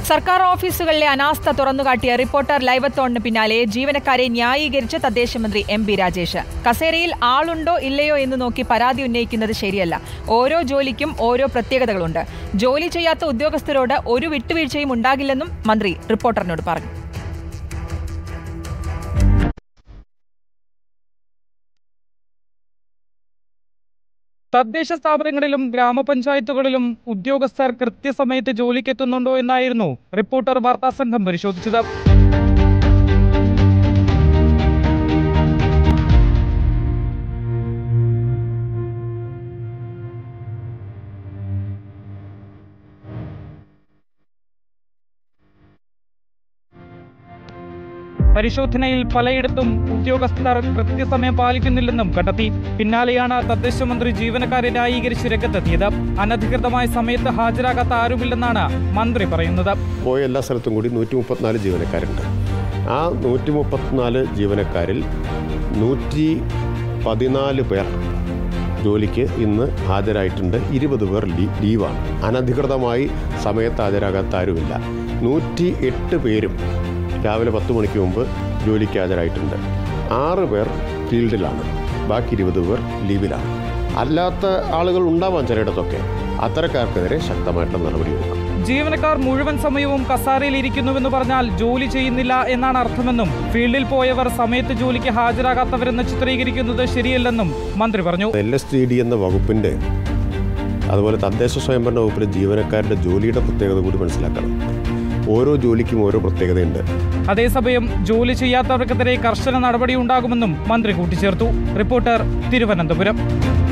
സർക്കാർ ഓഫീസുകളിലെ അനാസ്ഥ തുറന്നുകാട്ടിയ റിപ്പോർട്ടർ ലൈവത്തോണിന് പിന്നാലെ ജീവനക്കാരെ ന്യായീകരിച്ച് തദ്ദേശ മന്ത്രി എം പി രാജേഷ് കസേരയിൽ ആളുണ്ടോ ഇല്ലയോ എന്ന് നോക്കി പരാതി ഉന്നയിക്കുന്നത് ശരിയല്ല ഓരോ ജോലിക്കും ഓരോ പ്രത്യേകതകളുണ്ട് ജോലി ചെയ്യാത്ത ഉദ്യോഗസ്ഥരോട് ഒരു വിട്ടുവീഴ്ചയും ഉണ്ടാകില്ലെന്നും മന്ത്രി റിപ്പോർട്ടറിനോട് പറഞ്ഞു തദ്ദേശ സ്ഥാപനങ്ങളിലും ഗ്രാമപഞ്ചായത്തുകളിലും ഉദ്യോഗസ്ഥർ കൃത്യസമയത്ത് ജോലിക്കെത്തുന്നുണ്ടോ എന്നായിരുന്നു റിപ്പോർട്ടർ വാർത്താ സംഘം പരിശോധിച്ചത് പരിശോധനയിൽ പലയിടത്തും ഉദ്യോഗസ്ഥർ കൃത്യസമയം പാലിക്കുന്നില്ലെന്നും കണ്ടെത്തി പിന്നാലെയാണ് തദ്ദേശ മന്ത്രി ജീവനക്കാരെ ന്യായീകരിച്ച് രംഗത്തെത്തിയത് അനധികൃതമായ സമയത്ത് ഹാജരാകാത്ത ആരുമില്ലെന്നാണ് മന്ത്രി പറയുന്നത് പോയ എല്ലാ സ്ഥലത്തും കൂടി നൂറ്റി മുപ്പത്തിനാല് ജീവനക്കാരുണ്ട് ആ നൂറ്റി മുപ്പത്തിനാല് ജീവനക്കാരിൽ നൂറ്റി പതിനാല് പേർ ജോലിക്ക് ഇന്ന് ഹാജരായിട്ടുണ്ട് ഇരുപത് പേർ ലീ- ലീവാണ് അനധികൃതമായി സമയത്ത് ഹാജരാകാത്ത ആരുമില്ല നൂറ്റി എട്ട് പേരും രാവിലെ പത്ത് മണിക്ക് മുമ്പ് ജോലിക്ക് ഹാജരായിട്ടുണ്ട് ആറ് പേർ ഫീൽഡിലാണ് ബാക്കി ഇരുപത് പേർ ലീവിലാണ് അല്ലാത്ത ആളുകൾ ഉണ്ടാവാം ചിലയിടത്തൊക്കെ അത്തരക്കാർക്കെതിരെ ശക്തമായിട്ടുള്ള നടപടിയെടുക്കും ജീവനക്കാർ മുഴുവൻ സമയവും കസാരയിൽ ഇരിക്കുന്നുവെന്ന് പറഞ്ഞാൽ ജോലി ചെയ്യുന്നില്ല എന്നാണ് അർത്ഥമെന്നും ഫീൽഡിൽ പോയവർ സമയത്ത് ജോലിക്ക് ഹാജരാകാത്തവരെന്ന് ചിത്രീകരിക്കുന്നത് ശരിയല്ലെന്നും മന്ത്രി പറഞ്ഞു എൽ എസ് ടി ഡി എന്ന വകുപ്പിൻ്റെ അതുപോലെ തദ്ദേശ സ്വയംഭരണ വകുപ്പിലെ ജീവനക്കാരുടെ ജോലിയുടെ പ്രത്യേകത കൂടി മനസ്സിലാക്കണം ഓരോ ജോലിക്കും ഓരോ പ്രത്യേകതയുണ്ട് അതേസമയം ജോലി ചെയ്യാത്തവർക്കെതിരെ കർശന നടപടി ഉണ്ടാകുമെന്നും മന്ത്രി കൂട്ടിച്ചേർത്തു റിപ്പോർട്ടർ തിരുവനന്തപുരം